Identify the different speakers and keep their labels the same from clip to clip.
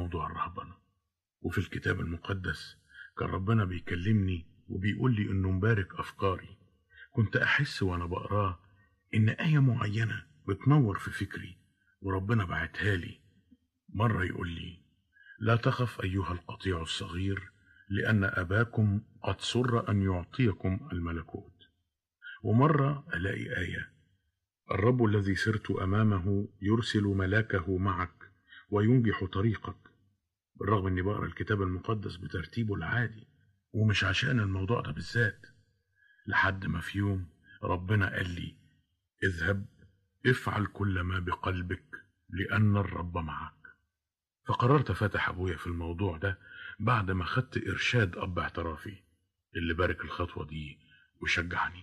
Speaker 1: موضوع الرهبنة وفي الكتاب المقدس كان ربنا بيكلمني وبيقول لي إنه مبارك أفكاري كنت أحس وأنا بقراه إن آية معينة بتنور في فكري وربنا بعتها لي مرة يقول لي لا تخف أيها القطيع الصغير لأن أباكم قد سر أن يعطيكم الملكوت ومرة ألاقي آية الرب الذي سرت أمامه يرسل ملاكه معك وينجح طريقك بالرغم اني بقرا الكتاب المقدس بترتيبه العادي ومش عشان الموضوع ده بالذات لحد ما في يوم ربنا قال لي اذهب افعل كل ما بقلبك لان الرب معك فقررت فتح ابويا في الموضوع ده بعد ما خدت ارشاد اب اعترافي اللي بارك الخطوه دي وشجعني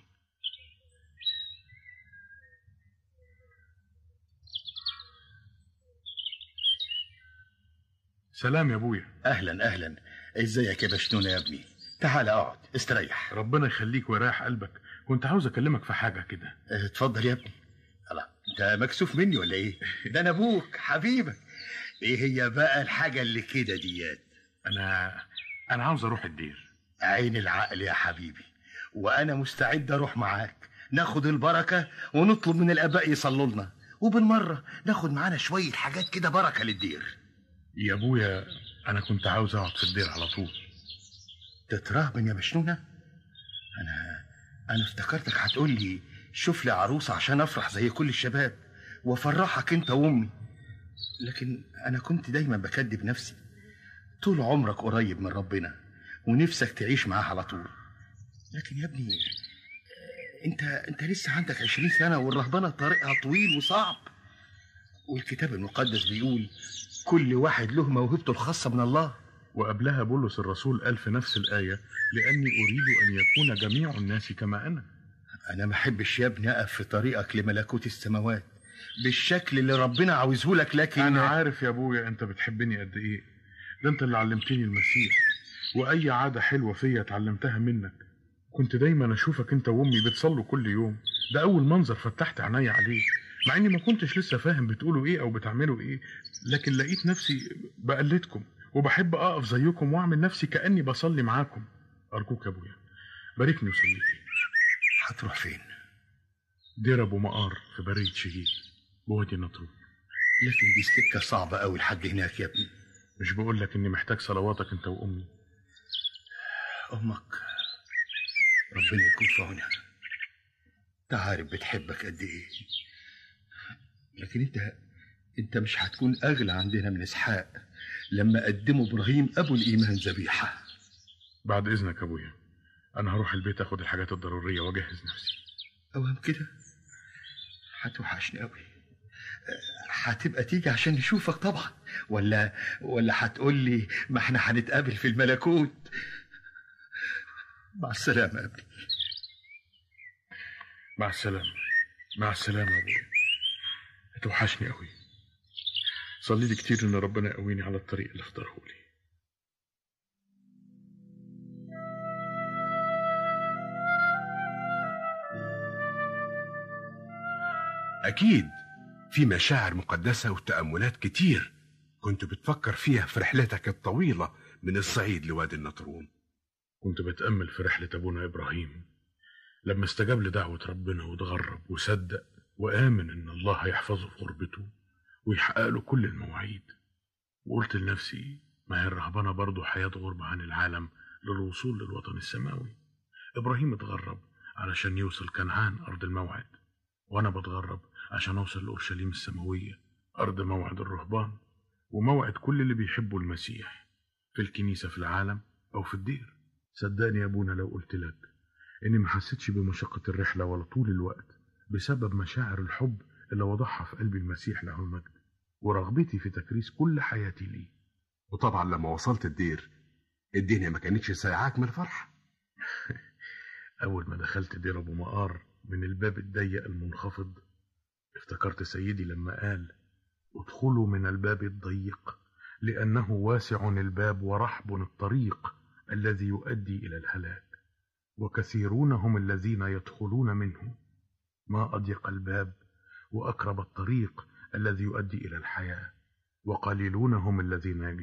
Speaker 1: سلام يا ابويا
Speaker 2: اهلا اهلا ازيك يا بشنونه يا ابني تعال اقعد استريح
Speaker 1: ربنا يخليك ويريح قلبك كنت عاوز اكلمك في حاجه كده
Speaker 2: اه، اتفضل يا ابني الله انت مكسوف مني ولا ايه ده انا ابوك حبيبك ايه هي بقى الحاجه اللي كده ديات
Speaker 1: انا انا عاوز اروح الدير
Speaker 2: عين العقل يا حبيبي وانا مستعد اروح معاك ناخد البركه ونطلب من الاباء يصلوا لنا وبالمره ناخد معانا شويه حاجات كده بركه للدير
Speaker 1: يا ابويا انا كنت عاوز اقعد في الدير على طول
Speaker 2: تترهبن يا مشنونه انا انا افتكرتك هتقول لي شوف لي عروسه عشان افرح زي كل الشباب وافرحك انت وامي لكن انا كنت دايما بكدب نفسي طول عمرك قريب من ربنا ونفسك تعيش معاه على طول لكن يا ابني آه، انت انت لسه عندك عشرين سنه والرهبنه طريقها طويل وصعب والكتاب المقدس بيقول كل واحد له موهبته الخاصه من الله
Speaker 1: وقبلها بولس الرسول قال في نفس الايه لاني اريد ان يكون جميع الناس كما انا
Speaker 2: انا ما احبش يا ابني اقف في طريقك لملكوت السماوات بالشكل اللي ربنا عاوزه لك لكن
Speaker 1: انا عارف يا ابويا انت بتحبني قد ايه ده انت اللي علمتني المسيح واي عاده حلوه فيا اتعلمتها منك كنت دايما اشوفك انت وامي بتصلوا كل يوم ده اول منظر فتحت عينيا عليه مع اني ما كنتش لسه فاهم بتقولوا ايه او بتعملوا ايه لكن لقيت نفسي بقلدكم وبحب اقف زيكم واعمل نفسي كاني بصلي معاكم ارجوك يا ابويا باركني وصلي لي
Speaker 2: هتروح فين
Speaker 1: دير ابو مقار في برية شهيد بوادي النطرون
Speaker 2: لكن دي سكه صعبه قوي لحد هناك يا ابني
Speaker 1: مش بقول لك اني محتاج صلواتك انت وامي
Speaker 2: امك ربنا يكون في عونها انت عارف بتحبك قد ايه لكن انت انت مش هتكون اغلى عندنا من اسحاق لما قدموا ابراهيم ابو الايمان ذبيحه
Speaker 1: بعد اذنك يا ابويا انا هروح البيت اخد الحاجات الضروريه واجهز نفسي
Speaker 2: اوام كده هتوحشني قوي هتبقى تيجي عشان نشوفك طبعا ولا ولا هتقول لي ما احنا هنتقابل في الملكوت مع السلامه يا ابني
Speaker 1: مع السلامه مع السلامه يا ابويا هتوحشني قوي صلي لي كتير ان ربنا يقويني على الطريق اللي اختاره لي
Speaker 3: أكيد في مشاعر مقدسة وتأملات كتير كنت بتفكر فيها في رحلتك الطويلة من الصعيد لوادي النطرون
Speaker 1: كنت بتامل في رحله ابونا ابراهيم لما استجاب لدعوه ربنا وتغرب وصدق وامن ان الله هيحفظه في غربته ويحقق له كل المواعيد وقلت لنفسي ما هي الرهبنه برضه حياه غربه عن العالم للوصول للوطن السماوي ابراهيم اتغرب علشان يوصل كنعان ارض الموعد وانا بتغرب عشان اوصل لاورشليم السماويه ارض موعد الرهبان وموعد كل اللي بيحبوا المسيح في الكنيسه في العالم او في الدير صدقني يا ابونا لو قلت لك اني ما حسيتش بمشقه الرحله ولا طول الوقت بسبب مشاعر الحب اللي وضعها في قلبي المسيح له المجد ورغبتي في تكريس كل حياتي ليه
Speaker 3: وطبعا لما وصلت الدير الدنيا ما كانتش سايعاك من الفرح
Speaker 1: أول ما دخلت دير أبو مقار من الباب الضيق المنخفض افتكرت سيدي لما قال ادخلوا من الباب الضيق لأنه واسع الباب ورحب الطريق الذي يؤدي إلى الهلاك وكثيرون هم الذين يدخلون منه ما أضيق الباب وأقرب الطريق الذي يؤدي إلى الحياة وقليلون هم الذين